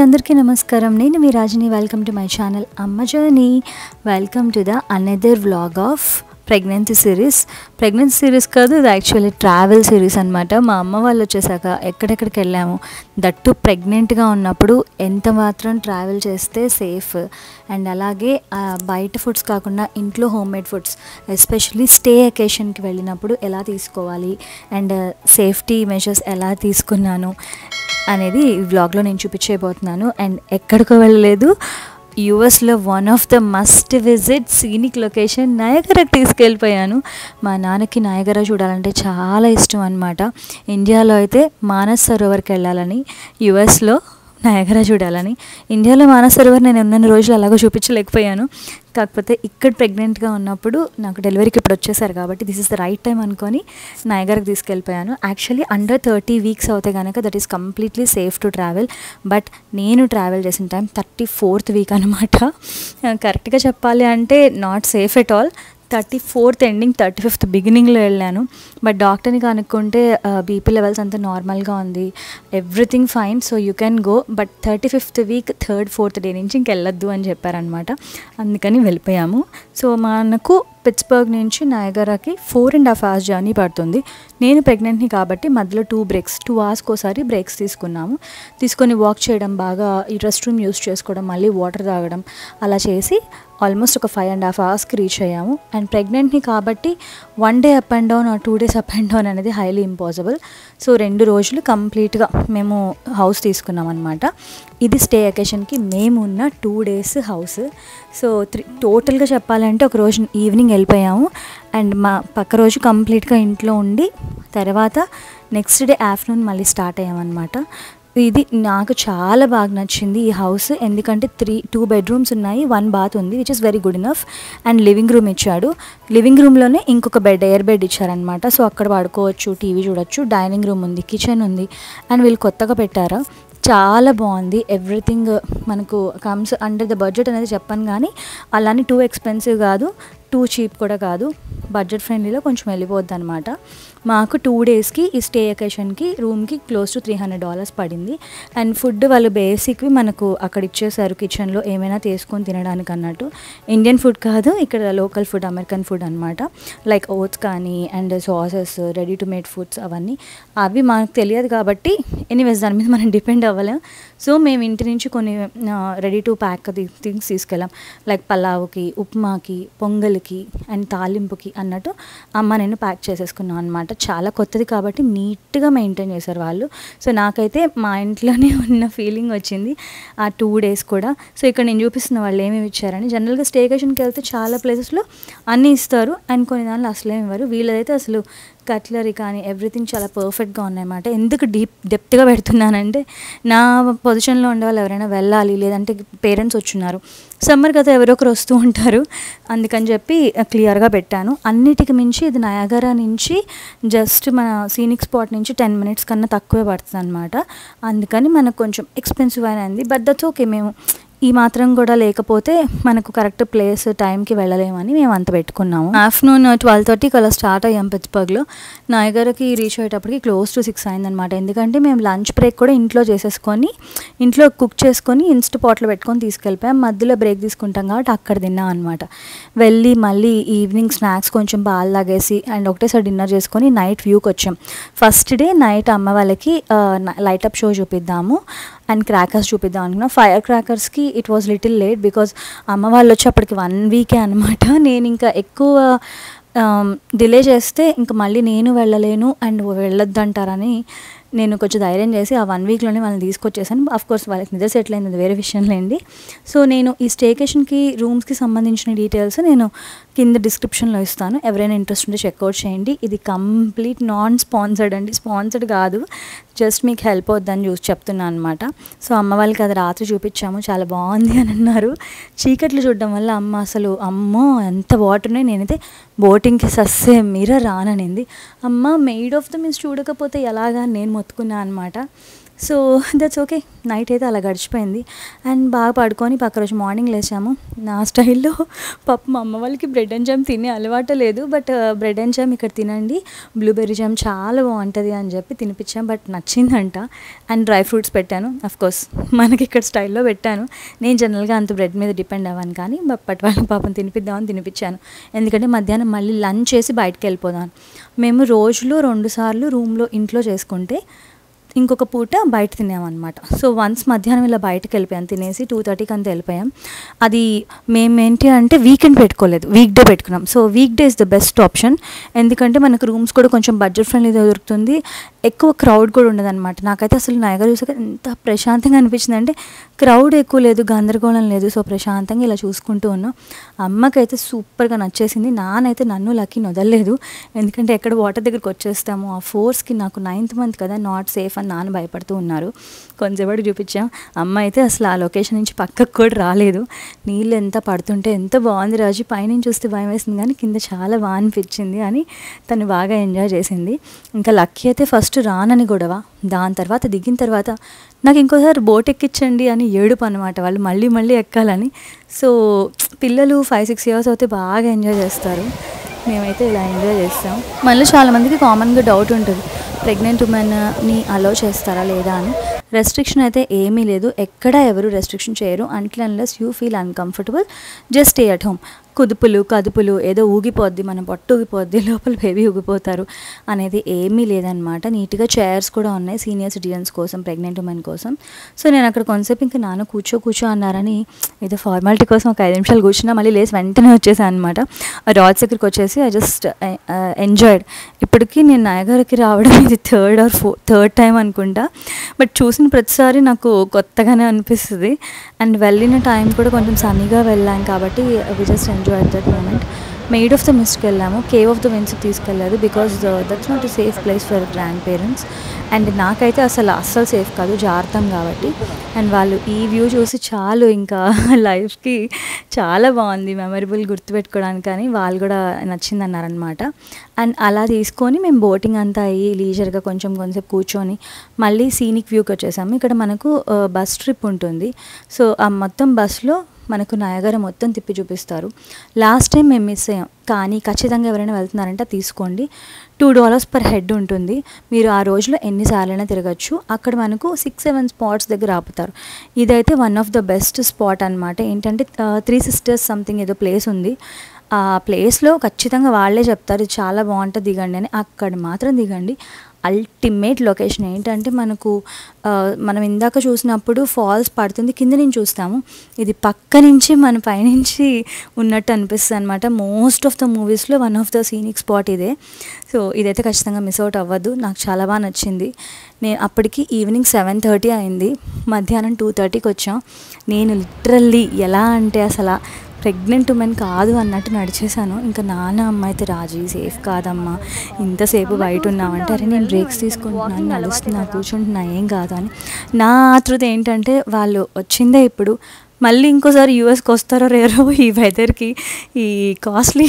అందరికీ నమస్కారం నేను మీ Rajani welcome to my channel అమ్మ journey welcome to the another vlog of pregnancy series pregnancy series కాదు ఇది యాక్చువల్లీ ట్రావెల్ సిరీస్ అనమాట మా అమ్మ వాళ్ళు వచ్చేసాక ఎక్కడెక్కడికి వెళ్ళాము దట్టు ప్రెగ్నెంట్గా ఉన్నప్పుడు ఎంత మాత్రం ట్రావెల్ చేస్తే సేఫ్ అండ్ అలాగే ఆ, బయట ఫుడ్స్ కాకుండా ఇంట్లో హోమ్ మేడ్ ఫుడ్స్ ఎస్పెషలీ స్టే అకేషన్కి వెళ్ళినప్పుడు ఎలా తీసుకోవాలి అండ్ సేఫ్టీ మెజర్స్ ఎలా తీసుకున్నాను అనేది ఈ వ్లాగ్లో నేను చూపించేయబోతున్నాను అండ్ ఎక్కడికో వెళ్ళలేదు యూఎస్లో one of the must visit scenic location నయగరకు తీసుకెళ్ళిపోయాను మా నాన్నకి నయగర చూడాలంటే చాలా ఇష్టం అనమాట ఇండియాలో అయితే మానస్ సరోవర్కి వెళ్ళాలని యుఎస్లో నయగర చూడాలని ఇండియాలో మానస్ సరోవర్ నేను ఉన్న రోజులు అలాగో చూపించలేకపోయాను కాకపోతే ఇక్కడ ప్రెగ్నెంట్గా ఉన్నప్పుడు నాకు డెలివరీకి ఇప్పుడు వచ్చేసారు కాబట్టి this is the right time అనుకొని నయగర్కి తీసుకెళ్ళిపోయాను యాక్చువల్లీ అండర్ థర్టీ వీక్స్ అవుతే కనుక that is completely safe to travel but నేను ట్రావెల్ చేసిన టైం థర్టీ ఫోర్త్ వీక్ అనమాట కరెక్ట్గా చెప్పాలి అంటే not safe at all thirty fourth ending thirty fifth బిగినింగ్లో వెళ్ళాను బట్ డాక్టర్ని కనుక్కుంటే బీపీ లెవెల్స్ అంతా నార్మల్గా ఉంది everything fine so you can go but thirty fifth week third fourth day నుంచి ఇంకెళ్ళొద్దు అని చెప్పారనమాట అందుకని వెళ్ళిపోయాము సో మనకు పిట్స్బర్గ్ నుంచి నయగరాకి four and half hours journey పడుతుంది నేను ప్రెగ్నెంట్ని కాబట్టి మధ్యలో టూ బ్రేక్స్ టూ అవర్స్కి ఒకసారి బ్రేక్స్ తీసుకున్నాము తీసుకొని వాక్ చేయడం బాగా ఈ రెస్ట్ రూమ్ యూస్ చేసుకోవడం మళ్ళీ వాటర్ తాగడం అలా చేసి ఆల్మోస్ట్ ఒక ఫైవ్ అండ్ హాఫ్ అవర్స్కి రీచ్ అయ్యాము అండ్ ప్రెగ్నెంట్ని కాబట్టి one day up and down two days up and down అనేది హైలీ ఇంపాసిబుల్ సో రెండు రోజులు కంప్లీట్గా మేము హౌస్ తీసుకున్నాం అనమాట ఇది స్టే అకేషన్కి మేము ఉన్న two days house so three టోటల్గా చెప్పాలంటే ఒక రోజు ఈవినింగ్ వెళ్ళిపోయాము అండ్ మా పక్క రోజు కంప్లీట్గా ఇంట్లో ఉండి తర్వాత నెక్స్ట్ డే ఆఫ్టర్నూన్ మళ్ళీ స్టార్ట్ అయ్యామన్నమాట ఇది నాకు చాలా బాగా నచ్చింది ఈ హౌస్ ఎందుకంటే త్రీ టూ బెడ్రూమ్స్ ఉన్నాయి వన్ బాత్ ఉంది which is very good enough and living room ఇచ్చాడు లివింగ్ రూమ్లోనే ఇంకొక బెడ్ ఎయిర్ బెడ్ ఇచ్చారనమాట సో అక్కడ పడుకోవచ్చు టీవీ చూడొచ్చు డైనింగ్ రూమ్ ఉంది కిచెన్ ఉంది అండ్ వీళ్ళు కొత్తగా పెట్టారు చాలా బాగుంది ఎవ్రీథింగ్ మనకు కమ్స్ అండర్ ద బడ్జెట్ అనేది చెప్పాను కానీ అలానే టూ ఎక్స్పెన్సివ్ కాదు టూ చీప్ కూడా కాదు బడ్జెట్ ఫ్రెండ్లీలో కొంచెం వెళ్ళిపోద్ది అనమాట మాకు టూ డేస్కి ఈ స్టే అకేషన్కి రూమ్కి close to three hundred dollars పడింది అండ్ ఫుడ్ వాళ్ళు బేసిక్వి మనకు అక్కడ ఇచ్చేసారు కిచెన్లో ఏమైనా తీసుకొని తినడానికి అన్నట్టు ఇండియన్ ఫుడ్ కాదు ఇక్కడ లోకల్ ఫుడ్ అమెరికన్ ఫుడ్ అనమాట లైక్ ఓట్స్ కానీ and sauces ready to made foods అవన్నీ అవి మనకు తెలియదు కాబట్టి ఎనీవేస్ దాని మీద మనం డిపెండ్ అవ్వలేం సో మేము ఇంటి నుంచి కొన్ని రెడీ టు ప్యాక్ థింగ్స్ తీసుకెళ్ళాం లైక్ పలావ్కి ఉప్మాకి పొంగల్కి అండ్ తాలింపుకి అన్నట్టు అమ్మ నేను ప్యాక్ చేసేసుకున్నాను అనమాట చాలా కొత్తది కాబట్టి నీట్గా మెయింటైన్ చేశారు వాళ్ళు సో నాకైతే మా ఇంట్లోనే ఉన్న ఫీలింగ్ వచ్చింది ఆ టూ డేస్ కూడా సో ఇక్కడ నేను చూపిస్తున్న వాళ్ళు ఏమేమి ఇచ్చారని జనరల్గా స్టేకేషన్కి వెళ్తే చాలా ప్లేసెస్లో అన్నీ ఇస్తారు అండ్ కొన్ని దాంట్లో అసలు ఏమి ఇవ్వరు వీళ్ళదైతే అసలు కట్లరీ కానీ ఎవ్రీథింగ్ చాలా పర్ఫెక్ట్గా ఉన్నాయన్నమాట ఎందుకు డీప్ డెప్త్గా పెడుతున్నానంటే నా పొజిషన్లో ఉండే వాళ్ళు ఎవరైనా వెళ్ళాలి లేదంటే పేరెంట్స్ వచ్చున్నారు సమ్మర్ కదా ఎవరో ఒకరు వస్తూ ఉంటారు అందుకని చెప్పి క్లియర్గా పెట్టాను అన్నిటికి మించి ఇది నయాగరా నుంచి జస్ట్ మన సీనిక్ స్పాట్ నుంచి టెన్ మినిట్స్ కన్నా తక్కువే పడుతుంది అనమాట అందుకని మనకు కొంచెం ఎక్స్పెన్సివ్ అయినది బట్ దట్స్ ఓకే మేము ఈ మాత్రం కూడా లేకపోతే మనకు కరెక్ట్ ప్లేస్ టైంకి వెళ్ళలేమని మేము అంత పెట్టుకున్నాము ఆఫ్టర్నూన్ ట్వెల్వ్ థర్టీకి అలా స్టార్ట్ అయ్యాం పిట్స్బర్గ్లో నాయగరకి రీచ్ అయ్యేటప్పటికి క్లోజ్ టు సిక్స్ అయిందనమాట ఎందుకంటే మేము లంచ్ బ్రేక్ కూడా ఇంట్లో చేసేసుకొని ఇంట్లో కుక్ చేసుకొని ఇన్స్ట్ పాట్లో పెట్టుకొని తీసుకెళ్ళిపోయాం మధ్యలో బ్రేక్ తీసుకుంటాం కాబట్టి అక్కడ తిన్నాం అనమాట వెళ్ళి మళ్ళీ ఈవినింగ్ స్నాక్స్ కొంచెం పాలు తాగేసి అండ్ ఒకటేసారి డిన్నర్ చేసుకొని నైట్ వ్యూకి వచ్చాం ఫస్ట్ డే నైట్ అమ్మ వాళ్ళకి లైట్ అప్ షో చూపిద్దాము అండ్ క్రాకర్స్ చూపిద్దాం అనుకున్నా ఫైర్ క్రాకర్స్కి it was little late because అమ్మ వాళ్ళు వచ్చి అప్పటికి వన్ వీకే అనమాట నేను ఇంకా ఎక్కువ డిలే చేస్తే ఇంకా మళ్ళీ నేను వెళ్ళలేను అండ్ వెళ్ళొద్దు అంటారని నేను కొంచెం ధైర్యం చేసి ఆ వన్ వీక్లోనే వాళ్ళని తీసుకొచ్చేసాను అఫ్ కోర్స్ వాళ్ళకి నిద్ర సెటిల్ అయింది అది వేరే విషయం లేండి సో నేను ఈ స్టేకేషన్కి రూమ్స్కి సంబంధించిన డీటెయిల్స్ నేను కింద డిస్క్రిప్షన్లో ఇస్తాను ఎవరైనా ఇంట్రెస్ట్ ఉంటే చెక్అవుట్ చేయండి ఇది కంప్లీట్ నాన్ స్పాన్సర్డ్ అండి స్పాన్సర్డ్ కాదు జస్ట్ మీకు హెల్ప్ అవుద్దని చూసి చెప్తున్నాను అనమాట సో అమ్మ వాళ్ళకి అది రాత్రి చూపించాము చాలా బాగుంది అని అన్నారు చీకట్లు చూడడం వల్ల అమ్మ అసలు అమ్మో ఎంత వాటర్ ఉన్నాయి నేనైతే బోటింగ్కి సస్సే మీర రాననింది అమ్మ మెయిడ్ ఆఫ్ ద మీన్స్ చూడకపోతే ఎలాగా నేను మొత్తుకున్నా అనమాట సో దట్స్ ఓకే నైట్ అయితే అలా గడిచిపోయింది అండ్ బాగా పడుకొని పక్క రోజు మార్నింగ్ లేచాము నా స్టైల్లో పప్పు మా అమ్మ వాళ్ళకి బ్రెడ్ అండ్ జామ్ తినే అలవాటు లేదు బట్ బ్రెడ్ అండ్ జామ్ ఇక్కడ తినండి బ్లూబెర్రీ జామ్ చాలా బాగుంటుంది అని చెప్పి తినిపించాం బట్ నచ్చిందంట అండ్ డ్రై ఫ్రూట్స్ పెట్టాను అఫ్ కోర్స్ మనకి ఇక్కడ స్టైల్లో పెట్టాను నేను జనరల్గా అంత బ్రెడ్ మీద డిపెండ్ అవ్వను కానీ బట్ వాళ్ళ పాపం తినిపిద్దామని తినిపించాను ఎందుకంటే మధ్యాహ్నం మళ్ళీ లంచ్ చేసి బయటకు వెళ్ళిపోదాం మేము రోజులో రెండు సార్లు రూమ్లో ఇంట్లో చేసుకుంటే ఇంకొక పూట బయట తినామన్నమాట సో వన్స్ మధ్యాహ్నం ఇలా బయటకు వెళ్ళిపోయాం తినేసి టూ థర్టీకి అంతా వెళ్ళిపోయాం అది మేము ఏంటి అంటే వీకెండ్ పెట్టుకోలేదు వీక్ డే పెట్టుకున్నాం so week day is the best option ఎందుకంటే మనకు రూమ్స్ కూడా కొంచెం బడ్జెట్ ఫ్రెండ్లీ దొరుకుతుంది ఎక్కువ క్రౌడ్ కూడా ఉండదన్నమాట నాకైతే అసలు నయగా చూసాక ఎంత ప్రశాంతంగా అనిపించింది అంటే క్రౌడ్ ఎక్కువ లేదు గందరగోళం లేదు సో ప్రశాంతంగా ఇలా చూసుకుంటూ ఉన్నాం అమ్మకైతే సూపర్గా నచ్చేసింది నానైతే నన్ను లక్కీ వదలలేదు ఎందుకంటే ఎక్కడ వాటర్ దగ్గరికి వచ్చేస్తాము ఆ ఫోర్స్కి నాకు నైన్త్ మంత్ కదా నాట్ సేఫ్ అని నాన్న భయపడుతూ ఉన్నారు కొంచెంసేపటి చూపించాం అమ్మ అయితే అసలు ఆ లొకేషన్ నుంచి పక్కకు కూడా రాలేదు నీళ్ళు ఎంత పడుతుంటే ఎంత బాగుంది రాజు పైనుంచి చూస్తే భయం వేసింది కానీ కింద చాలా బాగా అనిపించింది అని తను బాగా ఎంజాయ్ చేసింది ఇంకా లక్కీ అయితే ఫస్ట్ రానని గొడవ దాని తర్వాత దిగిన తర్వాత నాకు ఇంకోసారి బోట్ ఎక్కించండి అని ఏడుపు అనమాట వాళ్ళు మళ్ళీ మళ్ళీ ఎక్కాలని సో పిల్లలు ఫైవ్ సిక్స్ ఇయర్స్ అయితే బాగా ఎంజాయ్ చేస్తారు మేమైతే ఇలా ఎంజాయ్ చేస్తాం మళ్ళీ చాలామందికి కామన్గా డౌట్ ఉంటుంది ప్రెగ్నెంట్ ఉమెన్ని అలో చేస్తారా లేదా అని రెస్ట్రిక్షన్ అయితే ఏమీ లేదు ఎక్కడ ఎవరు రెస్ట్రిక్షన్ చేయరు until unless you feel uncomfortable just stay at home కుదుపులు కదుపులు ఏదో ఊగిపోద్ది మన పొట్టు ఊగిపోద్ది లోపల బేబీ ఊగిపోతారు అనేది ఏమీ లేదనమాట నీట్గా చైర్స్ కూడా ఉన్నాయి సీనియర్ సిటిజన్స్ కోసం ప్రెగ్నెంట్ ఉమెన్ కోసం సో నేను అక్కడ కొంతసేపు ఇంకా నాన్న కూర్చో కూర్చో అన్నారని ఏదో ఫార్మాలిటీ కోసం ఒక ఐదు నిమిషాలు కూర్చున్నా మళ్ళీ లేచి వెంటనే వచ్చేసాను అనమాట రాడ్స్ దగ్గరికి వచ్చేసి ఐ జస్ట్ ఎంజాయ్డ్ ఇప్పటికీ నేను నాయగారికి రావడం ఇది third or four third time అనుకుంటా బట్ చూసిన ప్రతిసారి నాకు కొత్తగానే అనిపిస్తుంది అండ్ వెళ్ళిన టైం కూడా కొంచెం సన్నీగా వెళ్ళాం కాబట్టి we just enjoy that moment Maid of the మిస్ట్కి వెళ్ళాము కేవ్ ఆఫ్ ద విన్స్కి తీసుకెళ్ళారు because that's not a safe place for grandparents and నాకైతే అసలు అస్సలు సేఫ్ కాదు జాగ్రత్తం కాబట్టి అండ్ వాళ్ళు ఈ వ్యూ చూసి చాలు ఇంకా లైఫ్కి చాలా బాగుంది మెమరబుల్ గుర్తుపెట్టుకోవడానికి కానీ వాళ్ళు కూడా నచ్చింది అన్నారనమాట అండ్ అలా తీసుకొని మేము బోటింగ్ అంతా అయ్యి లీజర్గా కొంచెం కొంచెం కూర్చొని మళ్ళీ సీనిక్ వ్యూకి వచ్చేసాము ఇక్కడ మనకు బస్ ట్రిప్ ఉంటుంది సో ఆ మొత్తం బస్లో మనకు నయగర మొత్తం తిప్పి చూపిస్తారు లాస్ట్ టైం మేము మిస్ అయ్యాం కానీ ఖచ్చితంగా ఎవరైనా వెళ్తున్నారంటే తీసుకోండి టూ డాలర్స్ పర్ హెడ్ ఉంటుంది మీరు ఆ రోజులో ఎన్నిసార్లైనా తిరగచ్చు అక్కడ మనకు సిక్స్ సెవెన్ స్పాట్స్ దగ్గర ఆపుతారు ఇదైతే one of the best spot అనమాట ఏంటంటే త్రీ సిస్టర్స్ సంథింగ్ ఏదో ప్లేస్ ఉంది ఆ ప్లేస్లో ఖచ్చితంగా వాళ్ళే చెప్తారు ఇది చాలా బాగుంటుంది దిగండి అని అక్కడ మాత్రం దిగండి అల్టిమేట్ లొకేషన్ ఏంటంటే మనకు మనం ఇందాక చూసినప్పుడు ఫాల్స్ పడుతుంది కింద నుంచి చూస్తాము ఇది పక్క నుంచి మన పైనుంచి ఉన్నట్టు అనిపిస్తుంది అనమాట మోస్ట్ ఆఫ్ ద మూవీస్లో one of the scenic spot ఇదే సో ఇదైతే ఖచ్చితంగా మిస్ అవుట్ అవ్వద్దు నాకు చాలా బాగా నచ్చింది నేను అప్పటికి ఈవినింగ్ సెవెన్ థర్టీ అయింది మధ్యాహ్నం టూ థర్టీకి వచ్చాం నేను లిటరల్లీ ఎలా అంటే అసలు ప్రెగ్నెంట్ ఉమెన్ కాదు అన్నట్టు నడిచేసాను ఇంకా నాన్న అమ్మ అయితే రాజీ సేఫ్ కాదమ్మా ఇంతసేపు బయట ఉన్నామంటే అరే నేను బ్రేక్స్ తీసుకుంటున్నాను నడుస్తున్నా కూర్చుంటున్నా ఏం కాదు అని నా ఆతృత ఏంటంటే వాళ్ళు వచ్చిందే ఇప్పుడు మళ్ళీ ఇంకోసారి యూఎస్కి వస్తారో రేరో ఈ వెదర్కి ఈ కాస్ట్లీ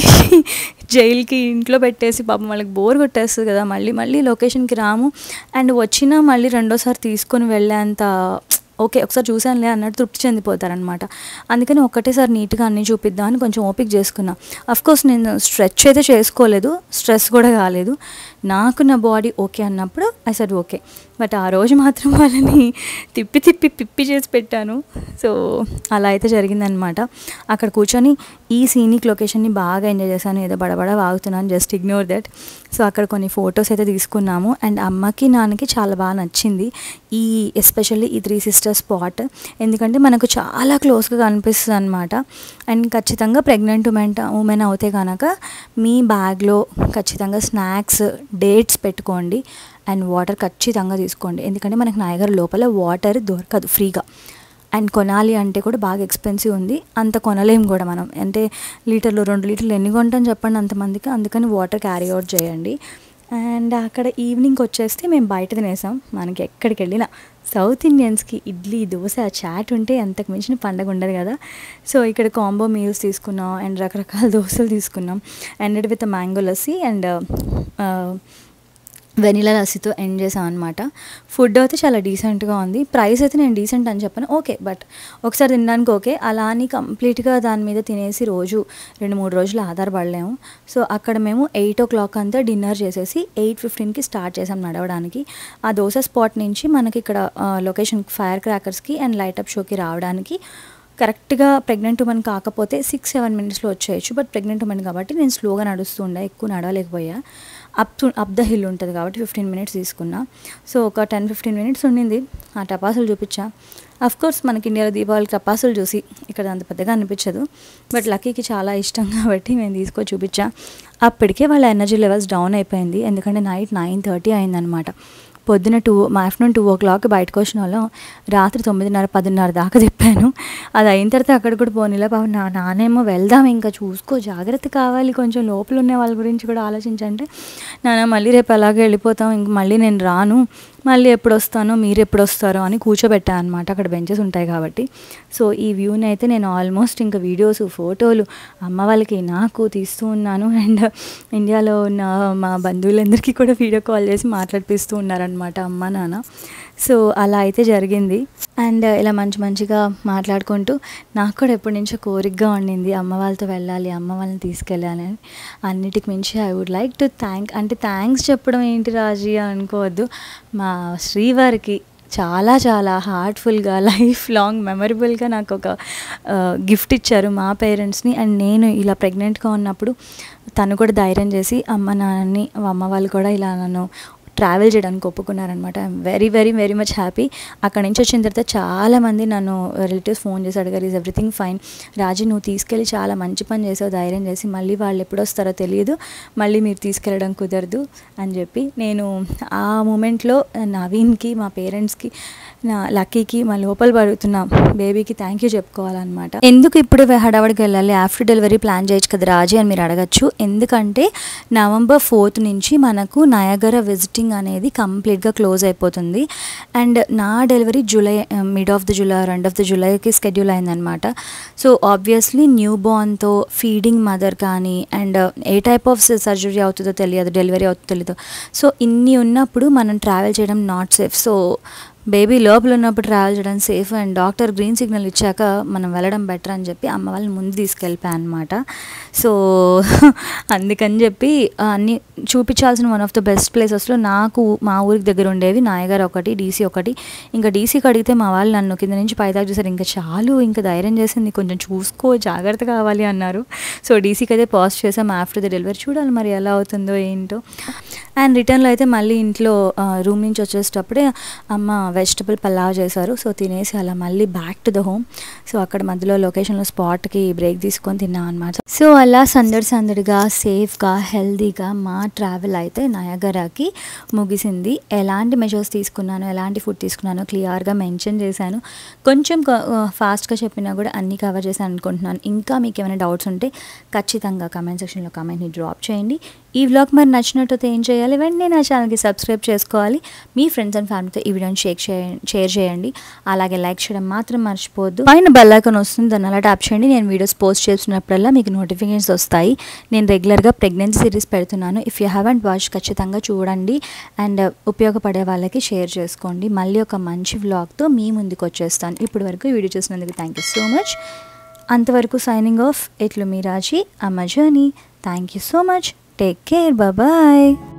జైలుకి ఇంట్లో పెట్టేసి పాపం వాళ్ళకి బోర్ కొట్టేస్తుంది కదా మళ్ళీ మళ్ళీ లొకేషన్కి రాము అండ్ వచ్చినా మళ్ళీ రెండోసారి తీసుకొని వెళ్ళేంత ఓకే ఒకసారి చూసానులే అన్నట్టు తృప్తి చెందిపోతారనమాట అందుకని ఒక్కటేసారి నీట్గా అన్నీ చూపిద్దామని కొంచెం ఓపిక చేసుకున్నా కోర్స్ నేను స్ట్రెచ్ అయితే చేసుకోలేదు స్ట్రెస్ కూడా కాలేదు నాకు నా బాడీ ఓకే అన్నప్పుడు ఐ సడ్ ఓకే బట్ ఆ రోజు మాత్రం వాళ్ళని తిప్పి తిప్పి పిప్పి చేసి పెట్టాను సో అలా అయితే జరిగిందనమాట అక్కడ కూర్చొని ఈ సీనిక్ లొకేషన్ని బాగా ఎంజాయ్ చేశాను ఏదో బడబడ వాగుతున్నాను జస్ట్ ఇగ్నోర్ దట్ సో అక్కడ కొన్ని ఫొటోస్ అయితే తీసుకున్నాము అండ్ అమ్మకి నాన్నకి చాలా బాగా నచ్చింది ఈ ఎస్పెషల్లీ ఈ త్రీ సిస్టర్ స్పాట్ ఎందుకంటే మనకు చాలా క్లోజ్గా కనిపిస్తుంది అనమాట అండ్ ఖచ్చితంగా ప్రెగ్నెంట్ ఉమెన్ ఉమెన్ అవుతే కనుక మీ బ్యాగ్లో ఖచ్చితంగా స్నాక్స్ డేట్స్ పెట్టుకోండి అండ్ వాటర్ ఖచ్చితంగా తీసుకోండి ఎందుకంటే మనకు నాయగారు లోపల వాటర్ దొరకదు ఫ్రీగా అండ్ కొనాలి అంటే కూడా బాగా ఎక్స్పెన్సివ్ ఉంది అంత కొనలేం కూడా మనం అంటే లీటర్లు రెండు లీటర్లు ఎన్ని కొంటాం చెప్పండి అంతమందికి అందుకని వాటర్ క్యారీ అవుట్ చేయండి అండ్ అక్కడ ఈవినింగ్ వచ్చేస్తే మేము బయట తినేసాం మనకి ఎక్కడికి వెళ్ళినా సౌత్ ఇండియన్స్కి ఇడ్లీ దోశ చాట్ ఉంటే అంతకు మించిన పండగ ఉండదు కదా సో ఇక్కడ కాంబో మీల్స్ తీసుకున్నాం అండ్ రకరకాల దోశలు తీసుకున్నాం and with mango lassi and vanilla లస్సీతో ఎండ్ చేసాం అనమాట ఫుడ్ అయితే చాలా డీసెంట్గా ఉంది ప్రైస్ అయితే నేను డీసెంట్ అని చెప్పాను ఓకే బట్ ఒకసారి తినడానికి ఓకే అలా అని కంప్లీట్గా దాని మీద తినేసి రోజు రెండు మూడు రోజులు ఆధారపడలేము సో అక్కడ మేము ఎయిట్ ఓ క్లాక్ అంతా డిన్నర్ చేసేసి ఎయిట్ ఫిఫ్టీన్కి స్టార్ట్ చేసాం నడవడానికి ఆ దోశ స్పాట్ నుంచి మనకి ఇక్కడ లొకేషన్ ఫైర్ క్రాకర్స్కి అండ్ లైట్ అప్ షోకి రావడానికి కరెక్ట్గా ప్రెగ్నెంట్ ఉమెన్ కాకపోతే సిక్స్ సెవెన్ మినిట్స్లో వచ్చేయచ్చు బట్ ప్రెగ్నెంట్ ఉమెన్ కాబట్టి నేను స్లోగా నడుస్తూ ఉండే ఎక్కువ నడవలేకపోయా up to up the hill ఉంటుంది కాబట్టి ఫిఫ్టీన్ మినిట్స్ తీసుకున్నా సో ఒక టెన్ ఫిఫ్టీన్ మినిట్స్ ఉండింది ఆ టపాసులు చూపించా అఫ్ కోర్స్ మనకి ఇండియాలో దీపావళి టపాసులు చూసి ఇక్కడ అంత పెద్దగా అనిపించదు బట్ లక్కీకి చాలా ఇష్టం కాబట్టి మేము తీసుకొని చూపించా అప్పటికే వాళ్ళ ఎనర్జీ లెవెల్స్ డౌన్ అయిపోయింది ఎందుకంటే నైట్ నైన్ థర్టీ అయిందనమాట పొద్దున టూ మా ఆఫ్టర్నూన్ టూ ఓ క్లాక్ బయటకు వచ్చిన వాళ్ళం రాత్రి తొమ్మిదిన్నర పదిన్నర దాకా తిప్పాను అది అయిన తర్వాత అక్కడ కూడా పోనీలే పాపం నా నానేమో వెళ్దాం ఇంకా చూసుకో జాగ్రత్త కావాలి కొంచెం లోపల ఉన్న వాళ్ళ గురించి కూడా ఆలోచించంటే నాన్న మళ్ళీ రేపు అలాగే వెళ్ళిపోతాం ఇంక మళ్ళీ నేను రాను మళ్ళీ ఎప్పుడు వస్తానో మీరు ఎప్పుడు వస్తారో అని కూర్చోబెట్టా అనమాట అక్కడ బెంచెస్ ఉంటాయి కాబట్టి సో ఈ వ్యూని అయితే నేను ఆల్మోస్ట్ ఇంకా వీడియోస్ ఫోటోలు అమ్మ వాళ్ళకి నాకు తీస్తూ ఉన్నాను అండ్ ఇండియాలో ఉన్న మా బంధువులందరికీ కూడా వీడియో కాల్ చేసి మాట్లాడిపిస్తూ ఉన్నారనమాట అమ్మ నాన్న సో అలా అయితే జరిగింది అండ్ ఇలా మంచి మంచిగా మాట్లాడుకుంటూ నాకు కూడా ఎప్పటి నుంచో కోరికగా ఉండింది అమ్మ వాళ్ళతో వెళ్ళాలి అమ్మ వాళ్ళని తీసుకెళ్ళాలి అని అన్నిటికి మించి I would like to thank అంటే థ్యాంక్స్ చెప్పడం ఏంటి రాజీ అనుకోవద్దు మా శ్రీవారికి చాలా చాలా హార్ట్ఫుల్గా లైఫ్ లాంగ్ మెమరబుల్గా నాకు ఒక గిఫ్ట్ ఇచ్చారు మా పేరెంట్స్ని అండ్ నేను ఇలా ప్రెగ్నెంట్గా ఉన్నప్పుడు తను కూడా ధైర్యం చేసి అమ్మ నాన్నని అమ్మ వాళ్ళు కూడా ఇలా నన్ను ట్రావెల్ చేయడానికి ఒప్పుకున్నారనమాట I'm very very very much happy అక్కడ నుంచి వచ్చిన తర్వాత చాలామంది నన్ను రిలేటివ్స్ ఫోన్ చేసి అడిగారు ఈజ్ ఎవ్రీథింగ్ ఫైన్ రాజీ నువ్వు తీసుకెళ్ళి చాలా మంచి పని చేసావు ధైర్యం చేసి మళ్ళీ వాళ్ళు ఎప్పుడు వస్తారో తెలియదు మళ్ళీ మీరు తీసుకెళ్ళడం కుదరదు అని చెప్పి నేను ఆ మూమెంట్లో నవీన్కి మా పేరెంట్స్కి నా లక్కీకి మా లోపల పడుతున్న బేబీకి థ్యాంక్ యూ చెప్పుకోవాలన్నమాట ఎందుకు ఇప్పుడు హడావడికి వెళ్ళాలి ఆఫ్టర్ డెలివరీ ప్లాన్ చేయొచ్చు కదా రాజీ అని మీరు అడగచ్చు ఎందుకంటే నవంబర్ ఫోర్త్ నుంచి మనకు నయగర విజిటింగ్ అనేది కంప్లీట్గా క్లోజ్ అయిపోతుంది అండ్ నా delivery July mid of the July end of the జూలైకి స్కెడ్యూల్ అయిందనమాట సో ఆబ్వియస్లీ న్యూ బార్న్తో ఫీడింగ్ మదర్ కానీ అండ్ ఏ టైప్ ఆఫ్ సర్జరీ అవుతుందో తెలియదు డెలివరీ అవుతుందో తెలియదు సో ఇన్ని ఉన్నప్పుడు మనం ట్రావెల్ చేయడం నాట్ సేఫ్ సో బేబీ లోపల ఉన్నప్పుడు ట్రావెల్ చేయడం safe and doctor green signal ఇచ్చాక మనం వెళ్ళడం బెటర్ అని చెప్పి అమ్మ వాళ్ళని ముందు తీసుకెళ్ళిపోయా అనమాట సో అందుకని చెప్పి అన్ని చూపించాల్సిన వన్ ఆఫ్ ద బెస్ట్ ప్లేసెస్లో నాకు మా ఊరికి దగ్గర ఉండేవి నాయగారు ఒకటి డీసీ ఒకటి ఇంకా డీసీకి అడిగితే మా వాళ్ళు నన్ను కింద నుంచి పైదాకా చూసారు ఇంకా చాలు ఇంకా ధైర్యం చేసింది కొంచెం చూసుకో జాగ్రత్త కావాలి అన్నారు సో డీసీకి అయితే పాజ్ చేసాం ఆఫ్టర్ ద డెలివరీ చూడాలి మరి ఎలా అవుతుందో ఏంటో అండ్ రిటర్న్లో అయితే మళ్ళీ ఇంట్లో రూమ్ నుంచి వచ్చేటప్పుడే అమ్మ వెజిటబుల్ పలావ్ చేశారు సో తినేసి అలా మళ్ళీ back to the home so అక్కడ మధ్యలో లొకేషన్లో స్పాట్కి బ్రేక్ తీసుకొని తిన్నాం అనమాట సో అలా సందడి సందడిగా సేఫ్గా హెల్దీగా మా ట్రావెల్ అయితే నయగరాకి ముగిసింది ఎలాంటి మెజర్స్ తీసుకున్నాను ఎలాంటి ఫుడ్ తీసుకున్నానో క్లియర్గా మెన్షన్ చేశాను కొంచెం ఫాస్ట్గా చెప్పినా కూడా అన్నీ కవర్ చేశాను అనుకుంటున్నాను ఇంకా మీకు ఏమైనా డౌట్స్ ఉంటే ఖచ్చితంగా కమెంట్ సెక్షన్లో కమెంట్ని డ్రాప్ చేయండి ఈ వ్లాగ్ మరి నచ్చినట్టయితే ఏం చేయాలి వెంటనే నా ఛానల్కి సబ్స్క్రైబ్ చేసుకోవాలి మీ ఫ్రెండ్స్ అండ్ ఫ్యామిలీతో ఈ వీడియోని షేర్ చేయండి షేర్ చేయండి అలాగే లైక్ చేయడం మాత్రం మర్చిపోవద్దు పైన బెల్ ఐకాన్ వస్తుంది దాన్ని అలా ట్యాప్ చేయండి నేను వీడియోస్ పోస్ట్ చేస్తున్నప్పుడల్లా మీకు నోటిఫికేషన్స్ వస్తాయి నేను రెగ్యులర్గా ప్రెగ్నెన్సీ సిరీస్ పెడుతున్నాను ఇఫ్ యూ హ్యావెంట్ వాచ్ ఖచ్చితంగా చూడండి అండ్ ఉపయోగపడే వాళ్ళకి షేర్ చేసుకోండి మళ్ళీ ఒక మంచి వ్లాగ్తో మీ ముందుకు వచ్చేస్తాను ఇప్పటి వరకు వీడియో చూసినందుకు థ్యాంక్ యూ సో మచ్ అంతవరకు సైనింగ్ ఆఫ్ ఎట్లు మీ రాజీ అమ్మ journey thank you so much take care bye